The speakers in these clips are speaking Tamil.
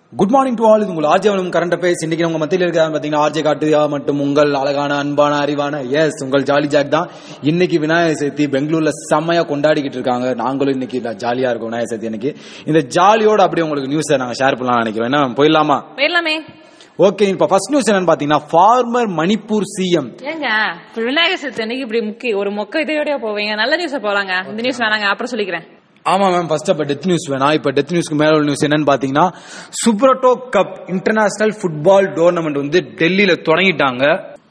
குட் மார்னிங் டு ஆல் இது உங்கள் ஆர்ஜேவனும் கரண்ட் அஃபேர்ஸ் இன்னைக்கு உங்க மத்தியில் இருக்கிறாங்க பாத்தீங்கன்னா ஆர்ஜே காட்டுயா மற்றும் உங்கள் அழகான அன்பான அறிவான எஸ் உங்கள் ஜாலி ஜாக் தான் இன்னைக்கு விநாயகர் சதுர்த்தி பெங்களூர்ல செம்மையா கொண்டாடிக்கிட்டு இருக்காங்க நாங்களும் இன்னைக்கு இதான் ஜாலியா இருக்கும் விநாயகர் சதுர்த்தி இன்னைக்கு இந்த ஜாலியோட அப்படியே உங்களுக்கு நியூஸை நாங்க ஷேர் பண்ணலாம் நினைக்கிறோம் என்ன போயிடலாமா போயிடலாமே ஓகே இப்ப ஃபர்ஸ்ட் நியூஸ் என்னன்னு பாத்தீங்கன்னா ஃபார்மர் மணிப்பூர் சிஎம் ஏங்க இப்ப விநாயகர் சதுர்த்தி அன்னைக்கு இப்படி முக்கி ஒரு மொக்க இதையோடய போவீங்க நல்ல நியூஸ் போலாங்க இந்த நியூஸ் வேணாங்க அப்புறம் சொல்லிக்கிறேன் ஆமா மேம் ஃபர்ஸ்ட் அப்ப டெத் நியூஸ் வேணாம் இப்ப டெத் நியூஸ்க்கு மேல உள்ள நியூஸ் என்னன்னு பாத்தீங்கன்னா Subroto cup international football tournament வந்து டெல்லியில தொடங்கிட்டாங்க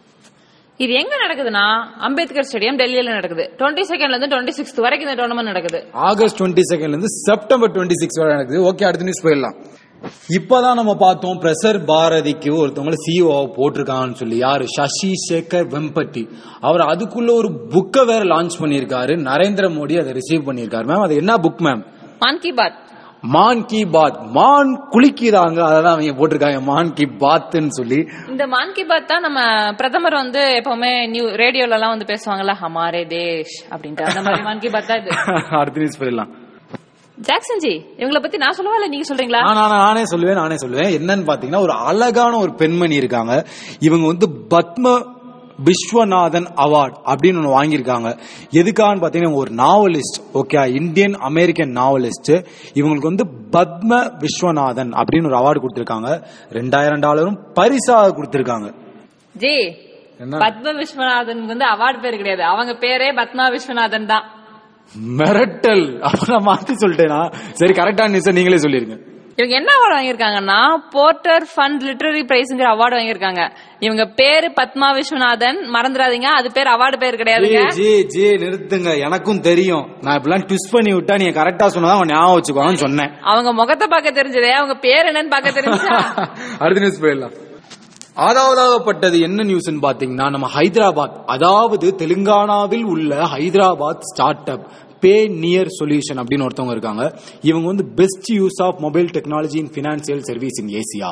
இது எங்க நடக்குதுன்னா அம்பேத்கர் ஸ்டேடியம் டெல்லியில நடக்குது டுவெண்ட்டி செகண்ட்ல இருந்து டுவெண்ட்டி சிக்ஸ்த் வரைக்கும் இந்த டோர்னமெண்ட் நடக்குது ஆகஸ்ட் டுவெண்ட்டி செகண்ட்ல இருந்து செப்டம்பர் டுவெண்ட்டி சிக்ஸ் வரை நடக்குது ஓகே அடுத்த நியூஸ் போயிடலாம் இப்பதான் நம்ம பார்த்தோம் பிரசர் பாரதிக்கு ஒருத்தவங்க சிஓ போட்டிருக்காங்கன்னு சொல்லி யாரு சசி சேகர் வெம்பட்டி அவர் அதுக்குள்ள ஒரு புக்கை வேற லான்ச் பண்ணியிருக்காரு நரேந்திர மோடி அதை ரிசீவ் பண்ணியிருக்காரு மேம் அது என்ன புக் மேம் மான் கி பாத் மான் கி பாத் மான் குளிக்கிறாங்க அதான் அவங்க போட்டிருக்காங்க மான் கி பாத்ன்னு சொல்லி இந்த மான் கி பாத் தான் நம்ம பிரதமர் வந்து எப்பவுமே நியூ ரேடியோல எல்லாம் வந்து பேசுவாங்கல்ல ஹமாரே தேஷ் அப்படின்ட்டு அந்த மாதிரி மான் கி பாத் தான் இது அடுத்த நியூஸ் போயிடலாம் ஜாக்சன் ஜி இவங்கள பத்தி நான் சொல்லவா இல்ல நீங்க சொல்றீங்களா நான் நான் நானே சொல்லுவேன் நானே சொல்லுவேன் என்னன்னு பாத்தீங்கன்னா ஒரு அழகான ஒரு பெண்மணி இருக்காங்க இவங்க வந்து பத்ம விஸ்வநாதன் அவார்ட் அப்படின்னு ஒன்று வாங்கியிருக்காங்க எதுக்காகன்னு பார்த்தீங்கன்னா இவங்க ஒரு novelist okay Indian American novelist இவங்களுக்கு வந்து பத்ம விஸ்வநாதன் அப்படின்னு ஒரு அவார்டு கொடுத்திருக்காங்க ரெண்டாயிரம் டாலரும் பரிசாக கொடுத்திருக்காங்க ஜி என்ன? பத்ம விஸ்வநாதன் வந்து அவார்டு பேர் கிடையாது அவங்க பேரே பத்மா விஸ்வநாதன் தான் மிரட்டல் அப்ப நான் மாத்தி சொல்லிட்டேனா சரி கரெக்டான நியூஸ் நீங்களே சொல்லிருங்க இவங்க என்ன அவார்டு வாங்கியிருக்காங்கன்னா போர்ட்டர் ஃபண்ட் லிட்டரரி பிரைஸ்ங்கிற அவார்டு வாங்கியிருக்காங்க இவங்க பேரு பத்மா விஸ்வநாதன் மறந்துடாதீங்க அது பேர் அவார்டு பேர் கிடையாதுங்க ஜி ஜி நிறுத்துங்க எனக்கும் தெரியும் நான் இப்பெல்லாம் ட்விஸ்ட் பண்ணி விட்டா நீங்க கரெக்டா சொன்னதான் அவன் ஞாபகம் வச்சுக்கோன்னு சொன்னேன் அவங்க முகத்தை பார்க்க தெரிஞ்சதே அவங்க பேர் என்னன்னு பார்க்க தெரிஞ்சா அடுத்த நியூஸ் போயிடலாம் ஆதாவதாகப்பட்டது என்ன நியூஸ்னு பாத்தீங்கன்னா நம்ம ஹைதராபாத் அதாவது தெலுங்கானாவில் உள்ள Hyderabad start up pay near solution அப்படின்னு ஒருத்தவங்க இருக்காங்க இவங்க வந்து best use of mobile technology in financial service in Asia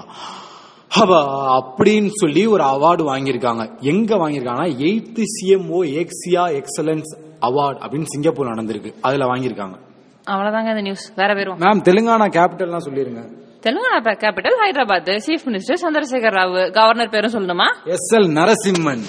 அவ அப்படின்னு சொல்லி ஒரு அவார்டு வாங்கியிருக்காங்க எங்க வாங்கியிருக்காங்கன்னா eighth CMO Asia excellence award அப்படின்னு சிங்கப்பூர் நடந்திருக்கு அதுல வாங்கியிருக்காங்க அவ்வளவுதாங்க இந்த நியூஸ் வேற பேரும் மேம் தெலுங்கானா கேபிட்டல்லாம் சொல்லிருங்க Telangana capital Hyderabad chief minister Chandrasekhar Rao governor பேரும் சொல்லணுமா எஸ் எல் நரசிம்மன்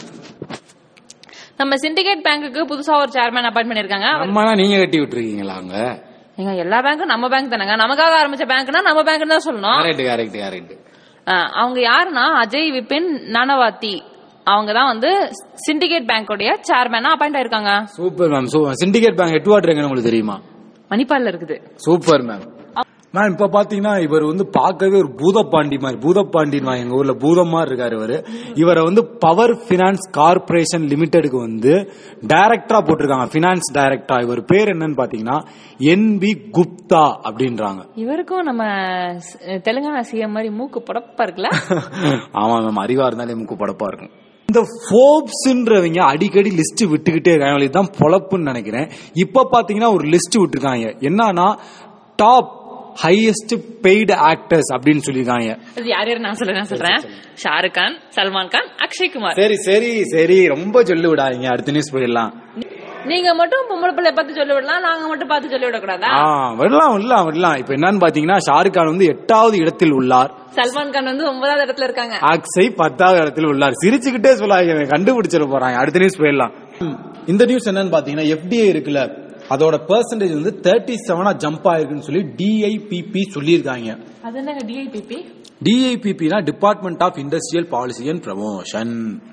நம்ம சிண்டிகேட் பேங்க்குக்கு புதுசா ஒரு சேர்மேன் அப்பாயிண்ட் பண்ணிருக்காங்க அம்மானா நீங்க கட்டி விட்டுருக்கீங்களா அங்க எங்க எல்லா பேங்க்கும் நம்ம பேங்க் தானங்க நமக்காக ஆரம்பிச்ச பேங்க்னா நம்ம பேங்க் தான் சொல்லணும் கரெக்ட் கரெக்ட் கரெக்ட் அஹ் அவங்க யாருன்னா அஜய் விபின் நானவாத்தி அவங்க தான் வந்து சிண்டிகேட் பேங்கோடைய சேர்மேனா அப்பாயிண்ட் ஆயிருக்காங்க super ma'am super syndicate bank ஹெட் வாட்டர் எங்கன்னு உங்களுக்கு தெரியுமா மணிப்பால்ல இருக்குது சூப்பர் மேம் மேம் இப்ப பாத்தீங்கன்னா இவர் வந்து பார்க்கவே ஒரு பூதப்பாண்டி மாதிரி பூதப்பாண்டின்னு எங்க ஊர்ல பூதம் மாதிரி இருக்காரு இவரு இவரை வந்து பவர் பினான்ஸ் கார்பரேஷன் லிமிடெடுக்கு வந்து டைரக்டரா போட்டிருக்காங்க பினான்ஸ் டைரக்டரா இவர் பேர் என்னன்னு பாத்தீங்கன்னா என் பி குப்தா அப்படின்றாங்க இவருக்கும் நம்ம ஸ்- தெலுங்கானா சிஎம் மாதிரி மூக்கு புடப்பா இருக்குல்ல ஆமா மேம் அறிவா இருந்தாலே முக்கு படப்பா இருக்கும் இந்த ஃபோர்ப்ஸ்ன்றவங்க அடிக்கடி லிஸ்ட் விட்டுக்கிட்டே இருக்காங்க இதுதான் பொழப்புன்னு நினைக்கிறேன் இப்ப பாத்தீங்கன்னா ஒரு லிஸ்ட் விட்டுருக்காங்க என்னன்னா டாப் ஹையஸ்ட் பெய்டு ஆக்டர்ஸ் அப்படின்னு சொல்லியிருக்காங்க இது யார் யார் நான் சொல்றேன் நான் சொல்றேன் ஷாருக் கான் சல்மான் கான் அக்ஷய் குமார் சரி சரி சரி ரொம்ப சொல்லி விடாதீங்க அடுத்த நியூஸ் போயிடலாம் நீங்க மட்டும் பொம்பளை பிள்ளை பார்த்து சொல்லி விடலாம் நாங்க மட்டும் பார்த்து சொல்லி விடக்கூடாதா ஆ விடலாம் விடலாம் விடலாம் இப்ப என்னன்னு பாத்தீங்கன்னா ஷாருக் கான் வந்து எட்டாவது இடத்தில் உள்ளார் சல்மான் கான் வந்து ஒன்பதாவது இடத்துல இருக்காங்க அக்ஷய் பத்தாவது இடத்தில் உள்ளார் சிரிச்சுக்கிட்டே சொல்லாங்க கண்டுபிடிச்சிட போறாங்க அடுத்த நியூஸ் போயிடலாம் இந்த நியூஸ் என்னன்னு பாத்தீங்கன்னா எஃப்டிஐ இருக்குல்ல அதோட பெர்சன்டேஜ் வந்து தேர்ட்டி செவனா ஜம்ப் ஆயிருக்குன்னு சொல்லி டிஐபிபி சொல்லியிருக்காங்க அது என்னங்க டிஐபிபி டிஐபிபினா department of industrial policy and promotion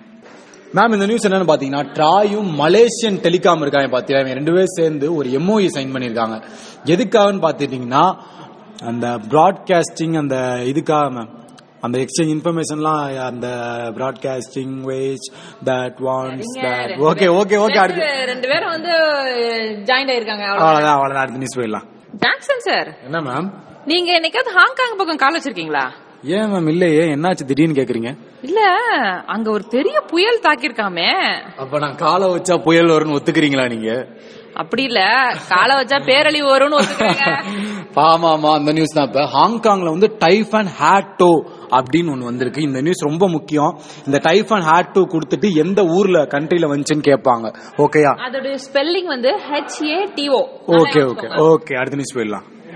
ma'am இந்த நியூஸ் என்னன்னு பாத்தீங்கன்னா ட்ராயும் மலேசியன் டெலிகாம் இருக்காங்க பாத்தீங்களா இவங்க ரெண்டு பேரும் சேர்ந்து ஒரு எம்ஓஇ சைன் பண்ணிருக்காங்க எதுக்காகன்னு பாத்துட்டீங்கன்னா அந்த பிராட்காஸ்டிங் அந்த இதுக்காக மேம் அந்த எக்ஸ்சேஞ்ச் இன்ஃபர்மேஷன்லாம் அந்த broadcasting wage that wants that okay okay okay அடுத்து ரெண்டு- ரெண்டு பேரும் வந்து ஜாயின் ஆயிருக்காங்க அவ்வளவுதான். அவ்வளவுதான் அவ்வளவுதான் அடுத்த நியூஸ் போயிடலாம் ஜாக்சன் சார் என்ன மேம் நீங்க என்னைக்காவது ஹாங்காங் பக்கம் கால் வச்சிருக்கீங்களா ஏன் மேம் இல்லையே என்னாச்சு திடீர்னு கேக்குறீங்க இல்ல அங்க ஒரு பெரிய புயல் தாக்கியிருக்காமே அப்ப நான் காலை வச்சா புயல் வரும்னு ஒத்துக்கிறீங்களா நீங்க அப்படி இல்ல காலை வச்சா பேரழிவு வரும்னு ஒத்துக்கிறாங்க ஆமா ஆமா அந்த நியூஸ் தான் இப்ப ஹாங்காங்ல வந்து டைஃபன் ஹேட்டோ அப்படின்னு ஒண்ணு வந்திருக்கு இந்த நியூஸ் ரொம்ப முக்கியம் இந்த டைஃபன் ஹேட்டோ கொடுத்துட்டு எந்த ஊர்ல கண்ட்ரில வந்துச்சுன்னு கேட்பாங்க ஓகேயா அதோட ஸ்பெல்லிங் வந்து H A D O okay okay okay அடுத்த நியூஸ் போயிடலாம்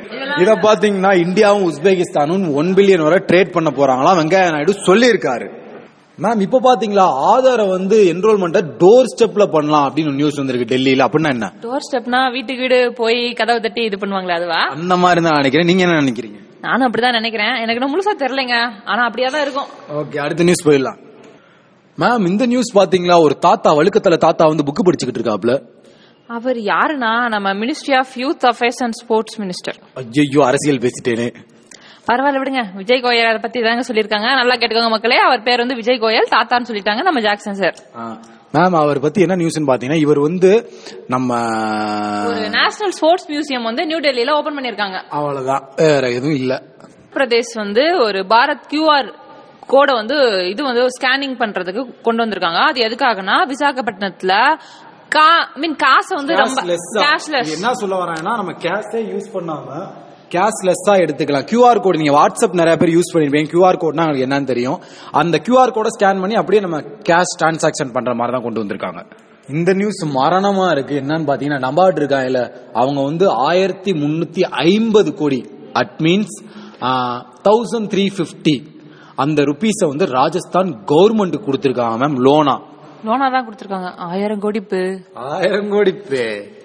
இத பாத்தீங்கன்னா இந்தியாவும் உஸ்பெகிஸ்தானும் ஒன் பில்லியன் வரை ட்ரேட் பண்ண போறாங்களாம் வெங்கையா நாயுடு சொல்லியிருக்காரு மேம் இப்ப பாத்தீங்களா ஆதார வந்து என்ரோல்மெண்ட்டை டோர் ஸ்டெப்ல பண்ணலாம் அப்படின்னு நியூஸ் வந்திருக்கு டெல்லியில அப்படின்னா என்ன டோர் ஸ்டெப்னா வீட்டுக்கு வீடு போய் கதவை தட்டி இது பண்ணுவாங்களே அதுவா அந்த மாதிரி தான் நினைக்கிறேன் நீங்க என்ன நினைக்கிறீங்க நானும் அப்படிதான் நினைக்கிறேன் எனக்கு இன்னும் முழுசா தெரியலைங்க ஆனா அப்படியே தான் இருக்கும் ஓகே அடுத்த நியூஸ் போயிடலாம் மேம் இந்த நியூஸ் பாத்தீங்களா ஒரு தாத்தா வழுக்கத்தல தாத்தா வந்து புக் படிச்சுக்கிட்டு இருக்காப்ல அவர் யாருன்னா நம்ம ministry of youth affairs and sports minister ஐயோ அரசியல் பேசிட்டேனே பரவாயில்ல விடுங்க விஜய் கோயல் அதை பத்தி தாங்க சொல்லியிருக்காங்க நல்லா கேட்டுக்கோங்க மக்களே அவர் பேர் வந்து விஜய் கோயல் தாத்தான்னு சொல்லிட்டாங்க நம்ம ஜாக்சன் சார் மேம் அவர் பத்தி என்ன நியூஸ்னு பாத்தீங்கன்னா இவர் வந்து நம்ம ஒரு நேஷனல் ஸ்போர்ட்ஸ் மியூசியம் வந்து நியூ டெல்லியில ஓபன் பண்ணிருக்காங்க அவ்வளவுதான் வேற எதுவும் இல்ல பிரதேஷ் வந்து ஒரு பாரத் கியூஆர் கோடை வந்து இது வந்து ஸ்கேனிங் பண்றதுக்கு கொண்டு வந்திருக்காங்க அது எதுக்காகனா விசாகப்பட்டினத்துல கா மீன் காசை வந்து ரொம்ப கேஷ்லெஸ் என்ன சொல்ல வரேன்னா நம்ம கேஷே யூஸ் பண்ணாம கேஷ்லெஸ்ஸா எடுத்துக்கலாம் கியூஆர் கோட் நீங்க வாட்ஸ்அப் நிறைய பேர் யூஸ் பண்ணிருப்பீங்க கியூஆர் கோட்னா உங்களுக்கு என்னன்னு தெரியும் அந்த கியூஆர் கோட ஸ்கேன் பண்ணி அப்படியே நம்ம கேஷ் டிரான்சாக்ஷன் பண்ற மாதிரி தான் கொண்டு வந்திருக்காங்க இந்த நியூஸ் மரணமா இருக்கு என்னன்னு பாத்தீங்கன்னா நம்பாட்டு இருக்காங்க இல்ல அவங்க வந்து ஆயிரத்தி முன்னூத்தி ஐம்பது crore that means thousand three fifty அந்த ருபீஸ வந்து ராஜஸ்தான் கவர்மெண்ட் கொடுத்திருக்காங்க மேம் லோனா லோனா தான் கொடுத்திருக்காங்க ஆயிரம் கோடி பே ஆயிரம் கோடி பே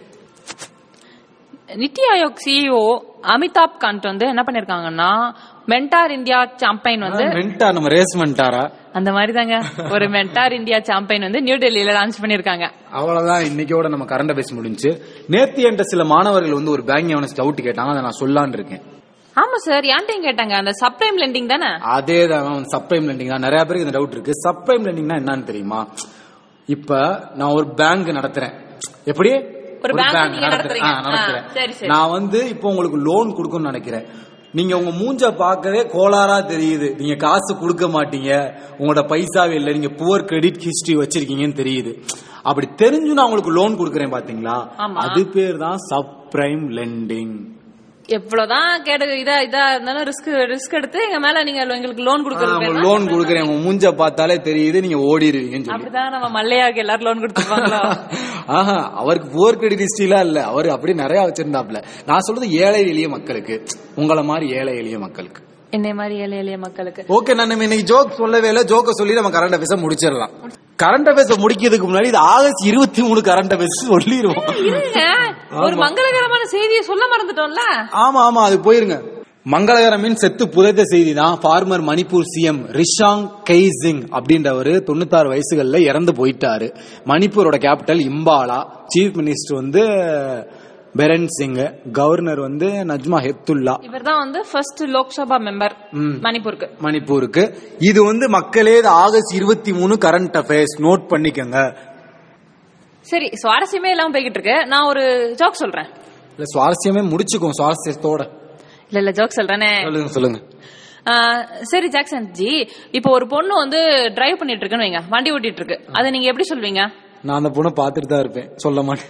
நித்தி ஆயோக் சிஇஓ அமிதாப் காந்த் வந்து என்ன பண்ணிருக்காங்கன்னா மென்டார் இந்தியா சாம்பைன் வந்து மென்டா நம்ம ரேஸ் மென்டாரா அந்த மாதிரி தாங்க ஒரு மென்டார் இந்தியா சாம்பைன் வந்து நியூ டெல்லியில லான்ச் பண்ணிருக்காங்க அவ்வளவுதான் இன்னைக்கோட நம்ம கரண்ட் பேச முடிஞ்சு நேத்து என்கிட்ட சில மாணவர்கள் வந்து ஒரு பேங்க் அவனஸ் டவுட் கேட்டாங்க அதை நான் சொல்லான்னு இருக்கேன் ஆமா சார் ஏன்ட்டையும் கேட்டாங்க அந்த சப்டைம் லெண்டிங் தானே அதே தான் சப்ரைம் லெண்டிங் தான் நிறைய பேருக்கு இந்த டவுட் இருக்கு சப்ரைம் லெண்டிங்னா என்னன்னு தெரியுமா இப்ப நான் ஒரு பேங்க் நடத்துறேன் எப்படி ஒரு bank bank நீங்க நடத்துறேன். ஆ, நடத்துறீங்க. நடத்துறேன். ஆ, சரி, சரி. நான் வந்து இப்போ உங்களுக்கு லோன் கொடுக்கணும்னு நினைக்கிறேன் நீங்க உங்க மூஞ்ச பார்க்கவே கோளாறா தெரியுது நீங்க காசு கொடுக்க மாட்டீங்க உங்களோட பைசாவே இல்ல நீங்க புவர் கிரெடிட் ஹிஸ்டரி வச்சிருக்கீங்கன்னு தெரியுது அப்படி தெரிஞ்சு நான் உங்களுக்கு லோன் கொடுக்கறேன் பாத்தீங்களா ஆமா. அது பேர் தான் சப்ரைம் லெண்டிங் எவ்வளவுதான் கேடு இதா இதா இருந்தாலும் ரிஸ்க் ரிஸ்க் எடுத்து எங்க மேல நீங்க எங்களுக்கு லோன் கொடுக்கறது லோன் கொடுக்கறேன் உங்க மூஞ்ச பார்த்தாலே தெரியுது நீங்க ஓடிடுவீங்கன்னு சொல்லி அப்படிதான் நம்ம மல்லையாக்கு எல்லாரும் லோன் கொடுத்துருப்பாங்களோ ஆஹா அவருக்கு புவர் கிரெடிட் ஹிஸ்டரிலாம் இல்ல அவர் அப்படி நிறைய வச்சிருந்தாப்ல நான் சொல்றது ஏழை எளிய மக்களுக்கு உங்களை மாதிரி ஏழை எளிய மக்களுக்கு என்னை மாதிரி ஏழை எளிய மக்களுக்கு ஓகே நான் நம்ம இன்னைக்கு ஜோக் சொல்லவே இல்லை ஜோக்க சொல்லி நம்ம கரண்ட் அஃபேர்ஸ முடிச்சிடலாம் கரண்ட் அஃபேர்ஸ முடிக்கிறதுக்கு முன்னாடி இது ஆகஸ்ட் இருபத்தி மூணு கரண்ட் அஃபேர்ஸ் சொல்லிடுவோம் இருங்க ஒரு மங்களகரமான செய்தியை சொல்ல மறந்துட்டோம்ல ஆமா ஆமா அது போயிருங்க மங்களகரமின் செத்து புதைத்த செய்தி தான் ஃபார்மர் மணிப்பூர் சிஎம் ரிஷாங் கெய்சிங் அப்படின்றவர் தொண்ணூத்தாறு வயசுகள்ல இறந்து போயிட்டாரு மணிப்பூரோட கேபிட்டல் இம்பாலா சீஃப் மினிஸ்டர் வந்து பெரன் சிங் கவர்னர் வந்து நஜ்மா ஹெப்துல்லா இவர் தான் வந்து ஃபர்ஸ்ட் லோக்சபா மெம்பர் மணிப்பூருக்கு மணிப்பூருக்கு இது வந்து மக்களே இது ஆகஸ்ட் இருபத்தி மூணு கரண்ட் அஃபேர்ஸ் நோட் பண்ணிக்கோங்க சரி சுவாரஸ்யமே இல்லாம போய்கிட்டு இருக்கு நான் ஒரு ஜோக் சொல்றேன் இல்ல சுவாரஸ்யமே முடிச்சுக்கோம் சுவாரஸ்யத்தோட இல்ல இல்ல ஜோக் சொல்றேனே சொல்லுங்க சொல்லுங்க ஆ, சரி ஜாக்சன் ஜி இப்போ ஒரு பொண்ணு வந்து டிரைவ் பண்ணிட்டு இருக்குன்னு வைங்க வண்டி ஓட்டிட்டு இருக்கு அதை நீங்க எப்படி சொல்வீங்க நான் அந்த பொண்ணை பார்த்துட்டு தான் இருப்பேன் சொல்ல மாட்டேன்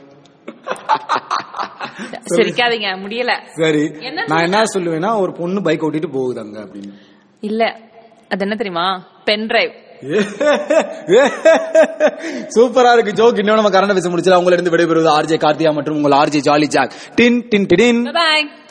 சிரிக்காதீங்க முடியல சரி என்ன நான் என்ன சொல்லுவேன்னா ஒரு பொண்ணு பைக் ஓட்டிட்டு போகுதாங்க அப்படின்னு இல்ல அது என்ன தெரியுமா பென் டிரைவ் சூப்பரா இருக்கு ஜோக் இன்னும் நம்ம கரண்ட் பேச முடிச்சல உங்களை இருந்து விடைபெறுவது ஆர்ஜே கார்த்தியா மற்றும் உங்கள் ஆர்ஜே ஜாலி ஜாக் டின் டின் டின் பாய்